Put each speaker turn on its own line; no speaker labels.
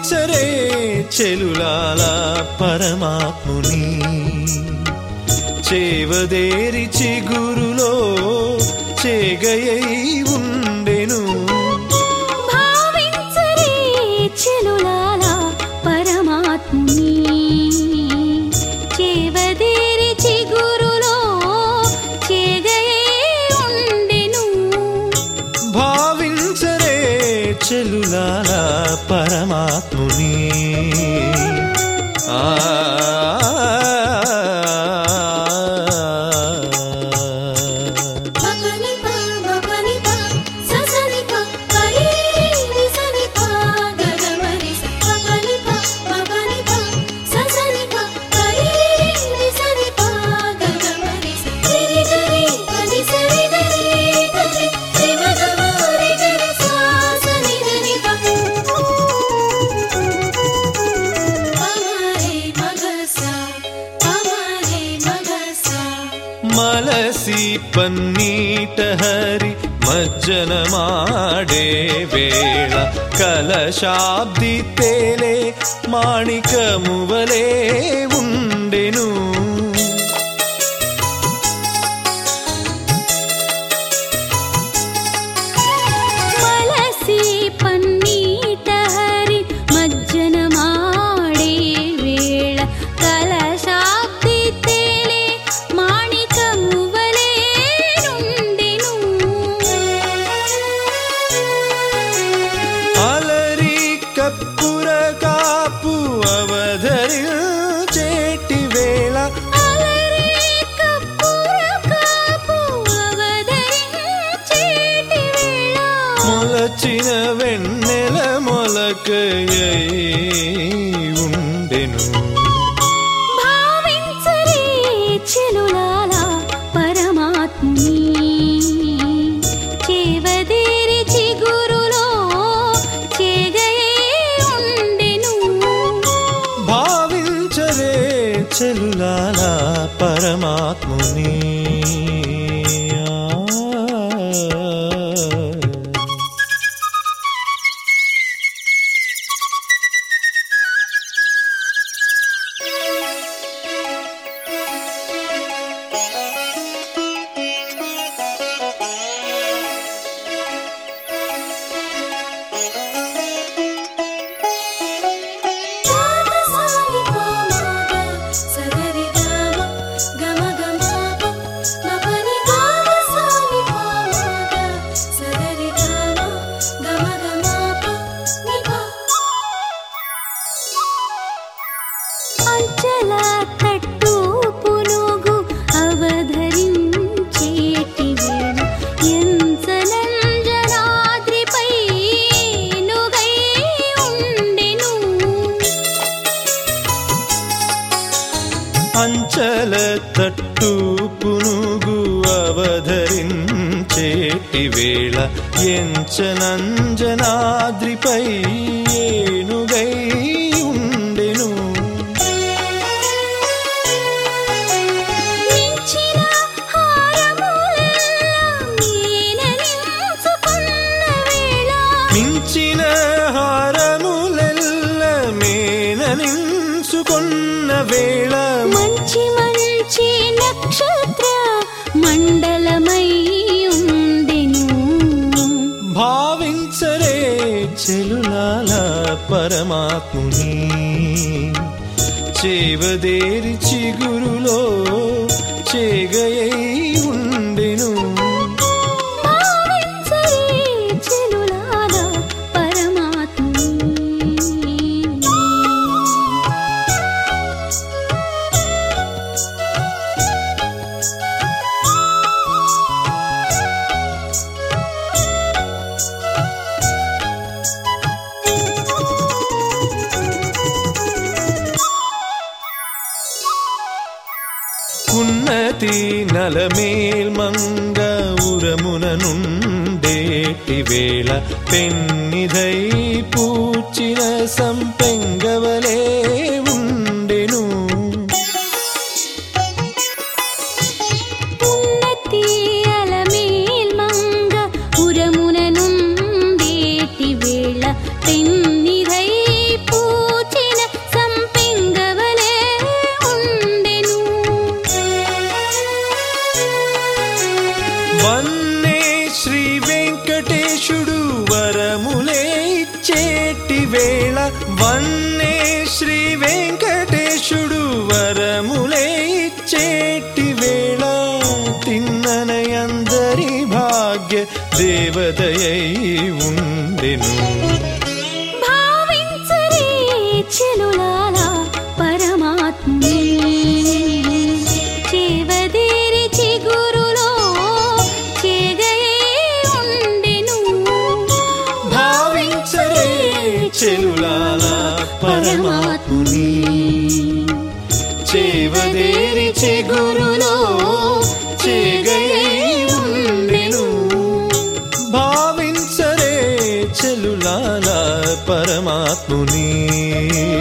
భావించరే చెలులాల పరమాత్ముని చేవదేరి చిగురులో చేగయై ఉండెను
భావించరే చెలులాల పరమాత్ముని చేవదేరి చిగురులో చేగయే ఉండెను
భావించరే చెలులాల పరమాత్ముని ఆ
మగని పా మగని పా ససని పా కరి నిసని పా గగమరి స మగని పా మగని పా ససని పా కరి నిసని పా గగమరి స రిరి గరి గని సరి గరి గరి రి మగమరి గరి సా సని గరి పా పమరే మగసా పమరే మగసా
మలసి పన్నీట హరి మజ్జన మాడే వేళ కలశాబ్ది తేలే మాణికమువలే ఉండెను
మలసి పన్నీట హరి మజ్జన మాడే వేళ కలశాబ్ది తేలే మాణికమువలే నుండెను
అలరి కప్పుర కాపు అవధరి చేటి వేళ
అలరే కప్పుర కాపు అవధరించేటి వేళ
మొలచిన వెన్నెల మొలకయై ఉండెను
భావించరే చెలులాల పరమాత్ముని చేవదేరి చిగురులో చేగయే ఉండెను
భావించరే చెలులాల పరమాత్ముని
సాని పామగ సగరి గమ గమ గమ ప మపని గమ సాని పామగ సగరి గమ గమ గమ ప నిప అంచల తట్టు పునుగు అవధరించేటి వేళ ఎంచనంజనాద్రిపై నుగై ఉండెను
అంచల తట్టు పునుగు అవధరించేటి వేళ ఎంచనంజనాద్రిపై ఏనుగై ఉండెను
మించిన హారములెల్ల మీననించుకున్న వేళ
మించిన హారములెల్ల మేననించుకొన్న వేళ
మంచి మంచి నక్షత్ర మండలమై ఉండెను
భావించరే చెలులాల పరమాత్ముని చేవదేరి చిగురులో చేగయై ఉండెను
భావించరే చెలులాల పరమాత్ముని
ఉన్నతి నలమేల్ మంగ ఉరమున నుండేటి వేళ పెన్నిధై పూచిన సంపెంగవలే ఉండెను
ఉన్నతి అలమేల్ మంగ ఉరమున నుండేటి వేళ పెన్నిధై పూ
వన్నే శ్రీ వెంకటేశుడు వరములే ఇచ్చేటి వేళ వన్నే శ్రీ వెంకటేశుడు వరములే ఇచ్చేటి వేళ తిన్ననయందరి భాగ్య దేవతయై ఉండెను
భావించరే చెలులాల పరమాత్ముని చేవదేరి చిగురులో చేగయే ఉండెను
భావించరే చెలులాల పరమాత్ముని చేవదేరి చెగురులో చేగయై ఉండెను భావించరే చెలులాల పరమాత్ముని